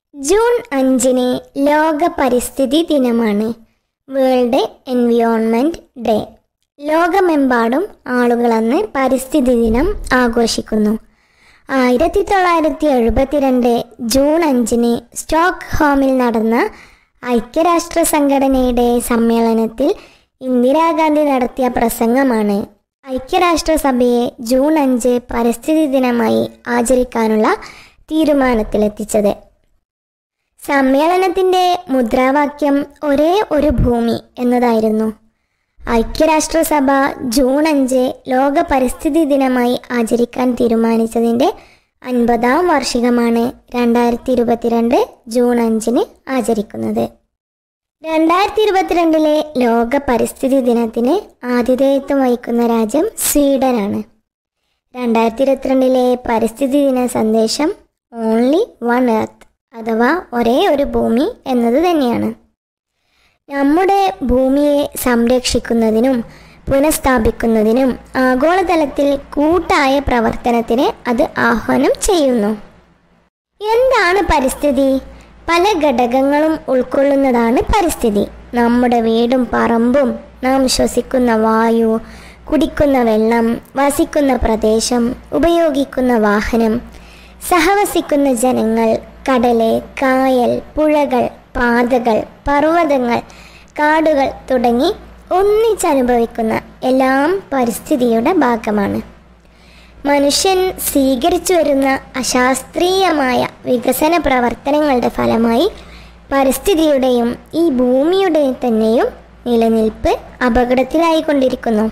June അഞ്ചിന് ലോക പരിസ്ഥിതി ദിനമാണ് വേൾഡ് എൻവിയോൺമെൻറ്റ് ഡേ ലോകമെമ്പാടും ആളുകൾ അന്ന് പരിസ്ഥിതി ദിനം ആഘോഷിക്കുന്നു ആയിരത്തി തൊള്ളായിരത്തി എഴുപത്തിരണ്ട് ജൂൺ അഞ്ചിന് സ്റ്റോക്ക് ഹോമിൽ നടന്ന ഐക്യരാഷ്ട്ര സംഘടനയുടെ സമ്മേളനത്തിൽ ഇന്ദിരാഗാന്ധി നടത്തിയ പ്രസംഗമാണ് ഐക്യരാഷ്ട്രസഭയെ ജൂൺ അഞ്ച് പരിസ്ഥിതി ദിനമായി ആചരിക്കാനുള്ള തീരുമാനത്തിലെത്തിച്ചത് സമ്മേളനത്തിൻ്റെ മുദ്രാവാക്യം ഒരേ ഒരു ഭൂമി എന്നതായിരുന്നു ഐക്യരാഷ്ട്രസഭ ജൂൺ അഞ്ച് ലോക പരിസ്ഥിതി ദിനമായി ആചരിക്കാൻ തീരുമാനിച്ചതിൻ്റെ അൻപതാം വാർഷികമാണ് രണ്ടായിരത്തി ഇരുപത്തിരണ്ട് ജൂൺ അഞ്ചിന് ആചരിക്കുന്നത് രണ്ടായിരത്തി ഇരുപത്തിരണ്ടിലെ ലോക പരിസ്ഥിതി ദിനത്തിന് ആതിഥേയത്വം വഹിക്കുന്ന രാജ്യം സ്വീഡനാണ് രണ്ടായിരത്തി ഇരുപത്തിരണ്ടിലെ പരിസ്ഥിതി ദിന സന്ദേശം ഓൺലി വൺ എർത്ത് അഥവാ ഒരേ ഒരു ഭൂമി എന്നത് തന്നെയാണ് നമ്മുടെ ഭൂമിയെ സംരക്ഷിക്കുന്നതിനും പുനഃസ്ഥാപിക്കുന്നതിനും ആഗോളതലത്തിൽ കൂട്ടായ പ്രവർത്തനത്തിന് അത് ആഹ്വാനം ചെയ്യുന്നു എന്താണ് പരിസ്ഥിതി പല ഘടകങ്ങളും ഉൾക്കൊള്ളുന്നതാണ് പരിസ്ഥിതി നമ്മുടെ വീടും പറമ്പും നാം ശ്വസിക്കുന്ന വായു കുടിക്കുന്ന വെള്ളം വസിക്കുന്ന പ്രദേശം ഉപയോഗിക്കുന്ന വാഹനം സഹവസിക്കുന്ന ജനങ്ങൾ കടല് കായൽ പുഴകൾ പാതകൾ പർവ്വതങ്ങൾ കാടുകൾ തുടങ്ങി ഒന്നിച്ചനുഭവിക്കുന്ന എല്ലാം പരിസ്ഥിതിയുടെ ഭാഗമാണ് മനുഷ്യൻ സ്വീകരിച്ചു വരുന്ന അശാസ്ത്രീയമായ വികസന പ്രവർത്തനങ്ങളുടെ ഫലമായി പരിസ്ഥിതിയുടെയും ഈ ഭൂമിയുടെയും തന്നെയും നിലനിൽപ്പ് അപകടത്തിലായിക്കൊണ്ടിരിക്കുന്നു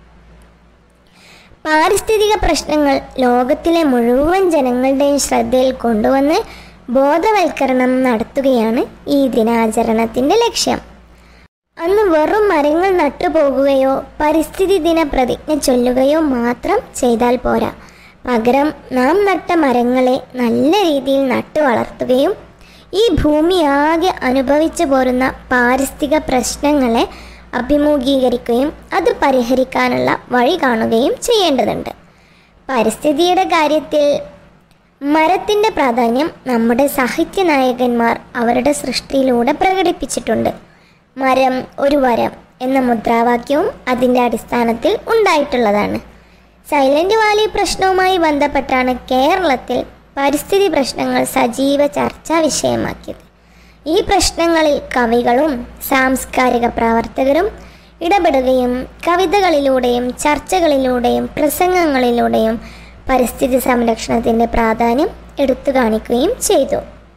പാരിസ്ഥിതിക പ്രശ്നങ്ങൾ ലോകത്തിലെ മുഴുവൻ ജനങ്ങളുടെയും ശ്രദ്ധയിൽ കൊണ്ടുവന്ന് ബോധവൽക്കരണം നടത്തുകയാണ് ഈ ദിനാചരണത്തിൻ്റെ ലക്ഷ്യം അന്ന് വെറും മരങ്ങൾ നട്ടുപോകുകയോ പരിസ്ഥിതി ദിന പ്രതിജ്ഞ ചൊല്ലുകയോ മാത്രം ചെയ്താൽ പോരാ പകരം നാം നട്ട മരങ്ങളെ നല്ല രീതിയിൽ നട്ടു വളർത്തുകയും ഈ ഭൂമി ആകെ അനുഭവിച്ചു പോരുന്ന പാരിസ്ഥിതിക പ്രശ്നങ്ങളെ അഭിമുഖീകരിക്കുകയും അത് പരിഹരിക്കാനുള്ള വഴി കാണുകയും ചെയ്യേണ്ടതുണ്ട് പരിസ്ഥിതിയുടെ കാര്യത്തിൽ മരത്തിൻ്റെ പ്രാധാന്യം നമ്മുടെ സാഹിത്യ നായകന്മാർ അവരുടെ സൃഷ്ടിയിലൂടെ പ്രകടിപ്പിച്ചിട്ടുണ്ട് മരം ഒരു വരം എന്ന മുദ്രാവാക്യവും അതിൻ്റെ അടിസ്ഥാനത്തിൽ ഉണ്ടായിട്ടുള്ളതാണ് സൈലന്റ് വാലി പ്രശ്നവുമായി ബന്ധപ്പെട്ടാണ് കേരളത്തിൽ പരിസ്ഥിതി പ്രശ്നങ്ങൾ സജീവ ചർച്ചാ വിഷയമാക്കിയത് ഈ പ്രശ്നങ്ങളിൽ കവികളും സാംസ്കാരിക പ്രവർത്തകരും ഇടപെടുകയും കവിതകളിലൂടെയും ചർച്ചകളിലൂടെയും പ്രസംഗങ്ങളിലൂടെയും പരിസ്ഥിതി സംരക്ഷണത്തിൻ്റെ പ്രാധാന്യം എടുത്തു കാണിക്കുകയും ചെയ്തു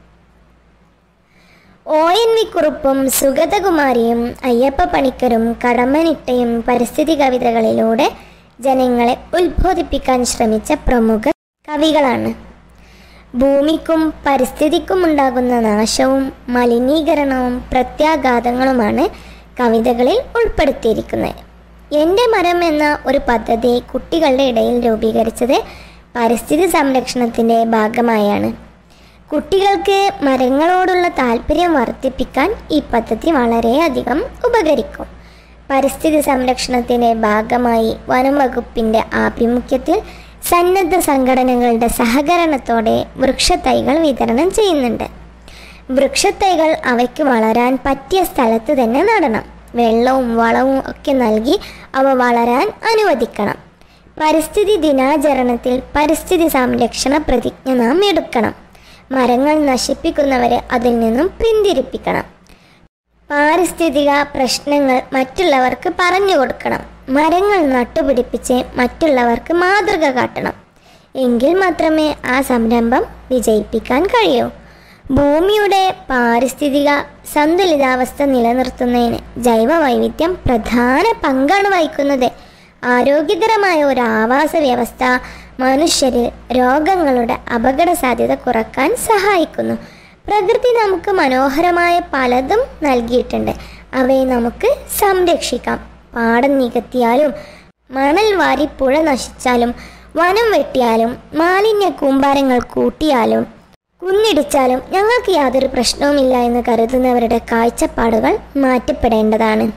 ഒ എൻ വി കുറുപ്പും സുഗതകുമാരിയും അയ്യപ്പ പണിക്കരും കടമ്മനിട്ടയും പരിസ്ഥിതി കവിതകളിലൂടെ ജനങ്ങളെ ഉത്ബോധിപ്പിക്കാൻ ശ്രമിച്ച പ്രമുഖ കവികളാണ് ഭൂമിക്കും പരിസ്ഥിതിക്കും ഉണ്ടാകുന്ന നാശവും മലിനീകരണവും പ്രത്യാഘാതങ്ങളുമാണ് കവിതകളിൽ ഉൾപ്പെടുത്തിയിരിക്കുന്നത് എൻ്റെ മരം എന്ന ഒരു പദ്ധതി കുട്ടികളുടെ ഇടയിൽ രൂപീകരിച്ചത് പരിസ്ഥിതി സംരക്ഷണത്തിൻ്റെ ഭാഗമായാണ് കുട്ടികൾക്ക് മരങ്ങളോടുള്ള താല്പര്യം വർദ്ധിപ്പിക്കാൻ ഈ പദ്ധതി വളരെയധികം ഉപകരിക്കും പരിസ്ഥിതി സംരക്ഷണത്തിൻ്റെ ഭാഗമായി വനം വകുപ്പിൻ്റെ ആഭിമുഖ്യത്തിൽ സന്നദ്ധ സംഘടനകളുടെ സഹകരണത്തോടെ വൃക്ഷത്തൈകൾ വിതരണം ചെയ്യുന്നുണ്ട് വൃക്ഷത്തൈകൾ അവയ്ക്ക് വളരാൻ പറ്റിയ സ്ഥലത്ത് തന്നെ നടണം വെള്ളവും വളവും ഒക്കെ നൽകി അവ വളരാൻ അനുവദിക്കണം പരിസ്ഥിതി ദിനാചരണത്തിൽ പരിസ്ഥിതി സംരക്ഷണ പ്രതിജ്ഞ നാം എടുക്കണം മരങ്ങൾ നശിപ്പിക്കുന്നവരെ അതിൽ നിന്നും പിന്തിരിപ്പിക്കണം പാരിസ്ഥിതിക പ്രശ്നങ്ങൾ മറ്റുള്ളവർക്ക് പറഞ്ഞു കൊടുക്കണം മരങ്ങൾ നട്ടുപിടിപ്പിച്ച് മറ്റുള്ളവർക്ക് മാതൃക കാട്ടണം എങ്കിൽ മാത്രമേ ആ സംരംഭം വിജയിപ്പിക്കാൻ കഴിയൂ ഭൂമിയുടെ പാരിസ്ഥിതിക സന്തുലിതാവസ്ഥ നിലനിർത്തുന്നതിന് ജൈവ വൈവിധ്യം പ്രധാന പങ്കാണ് വഹിക്കുന്നത് ആരോഗ്യകരമായ ഒരു ആവാസ വ്യവസ്ഥ മനുഷ്യരിൽ രോഗങ്ങളുടെ അപകട സാധ്യത കുറക്കാൻ സഹായിക്കുന്നു പ്രകൃതി നമുക്ക് മനോഹരമായ പലതും നൽകിയിട്ടുണ്ട് അവയെ നമുക്ക് സംരക്ഷിക്കാം പാടം നികത്തിയാലും മണൽ വാരി പുഴ നശിച്ചാലും വനം വെട്ടിയാലും മാലിന്യ കൂമ്പാരങ്ങൾ കൂട്ടിയാലും കുന്നിടിച്ചാലും ഞങ്ങൾക്ക് യാതൊരു പ്രശ്നവുമില്ല എന്ന് കരുതുന്നവരുടെ കാഴ്ചപ്പാടുകൾ മാറ്റപ്പെടേണ്ടതാണ്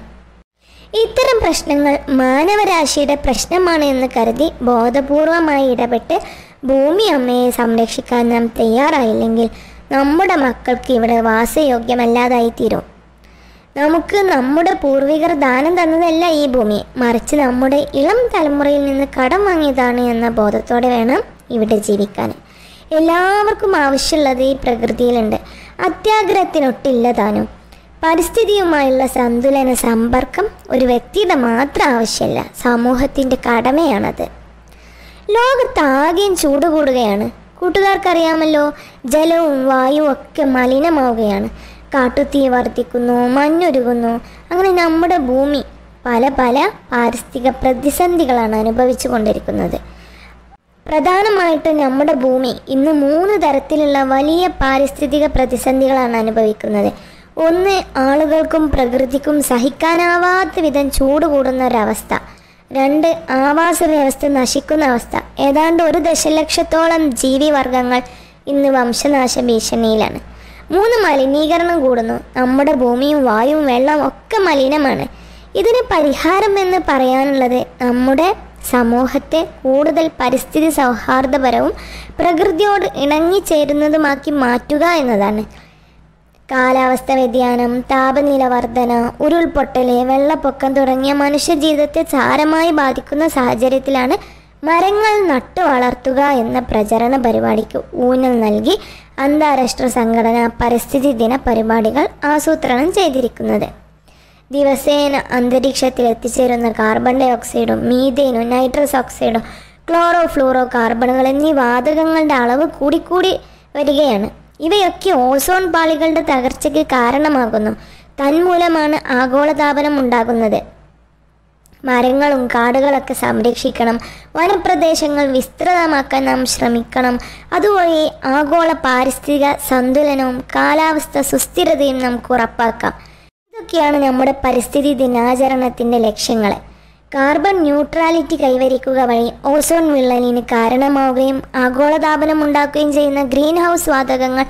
ഇത്തരം പ്രശ്നങ്ങൾ മാനവരാശിയുടെ പ്രശ്നമാണ് എന്ന് കരുതി ബോധപൂർവമായി ഇടപെട്ട് ഭൂമി അമ്മയെ സംരക്ഷിക്കാൻ നാം തയ്യാറായില്ലെങ്കിൽ നമ്മുടെ മക്കൾക്ക് ഇവിടെ വാസയോഗ്യമല്ലാതായി തീരും നമുക്ക് നമ്മുടെ പൂർവികർ ദാനം തന്നതല്ല ഈ ഭൂമി മറിച്ച് നമ്മുടെ ഇളം തലമുറയിൽ നിന്ന് കടം വാങ്ങിയതാണ് എന്ന ബോധത്തോടെ വേണം ഇവിടെ ജീവിക്കാൻ എല്ലാവർക്കും ആവശ്യമുള്ളത് ഈ പ്രകൃതിയിലുണ്ട് അത്യാഗ്രഹത്തിനൊട്ടില്ല താനും പരിസ്ഥിതിയുമായുള്ള സന്തുലന സമ്പർക്കം ഒരു വ്യക്തിയുടെ മാത്രം ആവശ്യമല്ല സമൂഹത്തിൻ്റെ കടമയാണത് ലോകത്താകെയും ചൂട് കൂടുകയാണ് കൂട്ടുകാർക്കറിയാമല്ലോ ജലവും വായുവും ഒക്കെ മലിനമാവുകയാണ് കാട്ടുതീ വർദ്ധിക്കുന്നു മഞ്ഞുരുകുന്നു അങ്ങനെ നമ്മുടെ ഭൂമി പല പല പാരിസ്ഥിതിക പ്രതിസന്ധികളാണ് അനുഭവിച്ചു കൊണ്ടിരിക്കുന്നത് പ്രധാനമായിട്ട് നമ്മുടെ ഭൂമി ഇന്ന് മൂന്ന് തരത്തിലുള്ള വലിയ പാരിസ്ഥിതിക പ്രതിസന്ധികളാണ് അനുഭവിക്കുന്നത് ഒന്ന് ആളുകൾക്കും പ്രകൃതിക്കും സഹിക്കാനാവാത്ത വിധം ചൂട് കൂടുന്ന ഒരവസ്ഥ രണ്ട് ആവാസ വ്യവസ്ഥ നശിക്കുന്ന അവസ്ഥ ഏതാണ്ട് ഒരു ദശലക്ഷത്തോളം ജീവിവർഗങ്ങൾ ഇന്ന് വംശനാശ ഭീഷണിയിലാണ് മൂന്ന് മലിനീകരണം കൂടുന്നു നമ്മുടെ ഭൂമിയും വായുവും വെള്ളവും ഒക്കെ മലിനമാണ് ഇതിന് പരിഹാരം എന്ന് പറയാനുള്ളത് നമ്മുടെ സമൂഹത്തെ കൂടുതൽ പരിസ്ഥിതി സൗഹാർദ്ദപരവും പ്രകൃതിയോട് ഇണങ്ങിച്ചേരുന്നതുമാക്കി മാറ്റുക എന്നതാണ് കാലാവസ്ഥ വ്യതിയാനം താപനില വർധന ഉരുൾപൊട്ടൽ വെള്ളപ്പൊക്കം തുടങ്ങിയ മനുഷ്യജീവിതത്തെ സാരമായി ബാധിക്കുന്ന സാഹചര്യത്തിലാണ് മരങ്ങൾ നട്ടു വളർത്തുക എന്ന പ്രചരണ പരിപാടിക്ക് ഊന്നൽ നൽകി അന്താരാഷ്ട്ര സംഘടന പരിസ്ഥിതി ദിന പരിപാടികൾ ആസൂത്രണം ചെയ്തിരിക്കുന്നത് ദിവസേന അന്തരീക്ഷത്തിൽ എത്തിച്ചേരുന്ന കാർബൺ ഡൈ ഓക്സൈഡും മീഥേനും നൈട്രസ് ഓക്സൈഡും ക്ലോറോ ഫ്ലൂറോ കാർബണുകൾ എന്നീ വാതകങ്ങളുടെ അളവ് കൂടിക്കൂടി വരികയാണ് ഇവയൊക്കെ ഓസോൺ പാളികളുടെ തകർച്ചയ്ക്ക് കാരണമാകുന്നു തന്മൂലമാണ് ആഗോളതാപനം ഉണ്ടാകുന്നത് മരങ്ങളും കാടുകളൊക്കെ സംരക്ഷിക്കണം വനപ്രദേശങ്ങൾ വിസ്തൃതമാക്കാൻ നാം ശ്രമിക്കണം അതുവഴി ആഗോള പാരിസ്ഥിതിക സന്തുലനവും കാലാവസ്ഥ സുസ്ഥിരതയും നമുക്ക് ഉറപ്പാക്കാം ഇതൊക്കെയാണ് നമ്മുടെ പരിസ്ഥിതി ദിനാചരണത്തിൻ്റെ ലക്ഷ്യങ്ങൾ കാർബൺ ന്യൂട്രാലിറ്റി കൈവരിക്കുക വഴി ഓസോൺ വിള്ളലിന് കാരണമാവുകയും ആഗോളതാപനം ഉണ്ടാക്കുകയും ചെയ്യുന്ന ഗ്രീൻ ഹൗസ് വാതകങ്ങൾ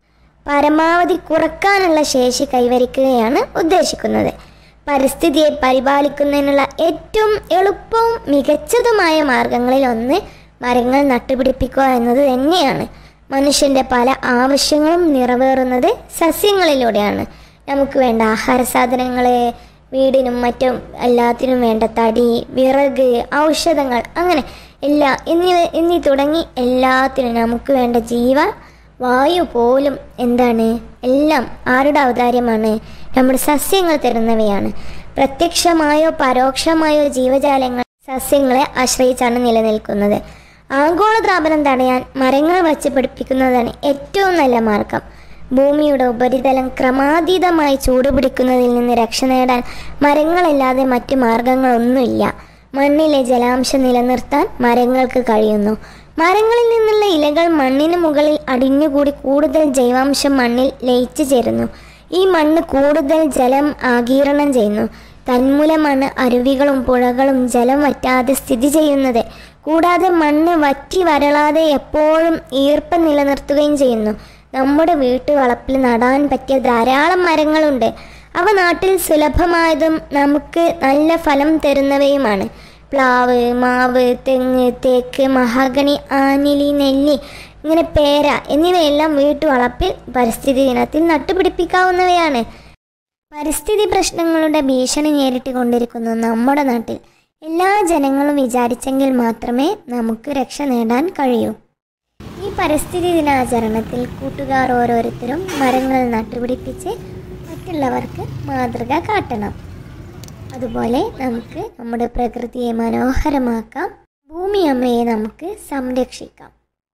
പരമാവധി കുറക്കാനുള്ള ശേഷി കൈവരിക്കുകയാണ് ഉദ്ദേശിക്കുന്നത് പരിസ്ഥിതിയെ പരിപാലിക്കുന്നതിനുള്ള ഏറ്റവും എളുപ്പവും മികച്ചതുമായ മാർഗങ്ങളിൽ ഒന്ന് മരങ്ങൾ നട്ടുപിടിപ്പിക്കുക എന്നത് തന്നെയാണ് മനുഷ്യൻ്റെ പല ആവശ്യങ്ങളും നിറവേറുന്നത് സസ്യങ്ങളിലൂടെയാണ് നമുക്ക് വേണ്ട ആഹാര സാധനങ്ങൾ വീടിനും മറ്റും എല്ലാത്തിനും വേണ്ട തടി വിറക് ഔഷധങ്ങൾ അങ്ങനെ എല്ലാ എന്നിവ എന്നീ തുടങ്ങി എല്ലാത്തിനും നമുക്ക് വേണ്ട ജീവ വായു പോലും എന്താണ് എല്ലാം ആരുടെ ഔദാര്യമാണ് നമ്മുടെ സസ്യങ്ങൾ തരുന്നവയാണ് പ്രത്യക്ഷമായോ പരോക്ഷമായോ ജീവജാലങ്ങൾ സസ്യങ്ങളെ ആശ്രയിച്ചാണ് നിലനിൽക്കുന്നത് ആഗോളതാപനം തടയാൻ മരങ്ങൾ വച്ച് പിടിപ്പിക്കുന്നതാണ് ഏറ്റവും നല്ല മാർഗം ഭൂമിയുടെ ഉപരിതലം ക്രമാതീതമായി ചൂടുപിടിക്കുന്നതിൽ നിന്ന് രക്ഷ നേടാൻ മരങ്ങളല്ലാതെ മറ്റു മാർഗങ്ങളൊന്നുമില്ല മണ്ണിലെ ജലാംശം നിലനിർത്താൻ മരങ്ങൾക്ക് കഴിയുന്നു മരങ്ങളിൽ നിന്നുള്ള ഇലകൾ മണ്ണിന് മുകളിൽ അടിഞ്ഞുകൂടി കൂടുതൽ ജൈവാംശം മണ്ണിൽ ലയിച്ചു ചേരുന്നു ഈ മണ്ണ് കൂടുതൽ ജലം ആഗീരണം ചെയ്യുന്നു തന്മൂലമാണ് അരുവികളും പുഴകളും ജലം വറ്റാതെ സ്ഥിതി ചെയ്യുന്നത് കൂടാതെ മണ്ണ് വറ്റി വരളാതെ എപ്പോഴും ഈർപ്പം നിലനിർത്തുകയും ചെയ്യുന്നു നമ്മുടെ വീട്ടുവളപ്പിൽ നടാൻ പറ്റിയ ധാരാളം മരങ്ങളുണ്ട് അവ നാട്ടിൽ സുലഭമായതും നമുക്ക് നല്ല ഫലം തരുന്നവയുമാണ് പ്ലാവ് മാവ് തെങ്ങ് തേക്ക് മഹാഗണി ആനിലി നെല്ലി ഇങ്ങനെ പേര എന്നിവയെല്ലാം വീട്ടുവളപ്പിൽ പരിസ്ഥിതി ദിനത്തിൽ നട്ടുപിടിപ്പിക്കാവുന്നവയാണ് പരിസ്ഥിതി പ്രശ്നങ്ങളുടെ ഭീഷണി നേരിട്ട് കൊണ്ടിരിക്കുന്ന നമ്മുടെ നാട്ടിൽ എല്ലാ ജനങ്ങളും വിചാരിച്ചെങ്കിൽ മാത്രമേ നമുക്ക് രക്ഷ നേടാൻ കഴിയൂ ഈ പരിസ്ഥിതി ദിനാചരണത്തിൽ കൂട്ടുകാർ ഓരോരുത്തരും മരങ്ങൾ നട്ടുപിടിപ്പിച്ച് മറ്റുള്ളവർക്ക് മാതൃക കാട്ടണം അതുപോലെ നമുക്ക് നമ്മുടെ പ്രകൃതിയെ മനോഹരമാക്കാം ഭൂമി അമ്മയെ നമുക്ക് സംരക്ഷിക്കാം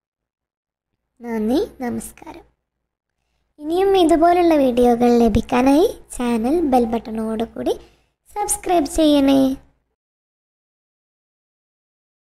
നന്ദി നമസ്കാരം ഇനിയും ഇതുപോലുള്ള വീഡിയോകൾ ലഭിക്കാനായി ചാനൽ ബെൽ ബട്ടണോട് കൂടി സബ്സ്ക്രൈബ് ചെയ്യണേ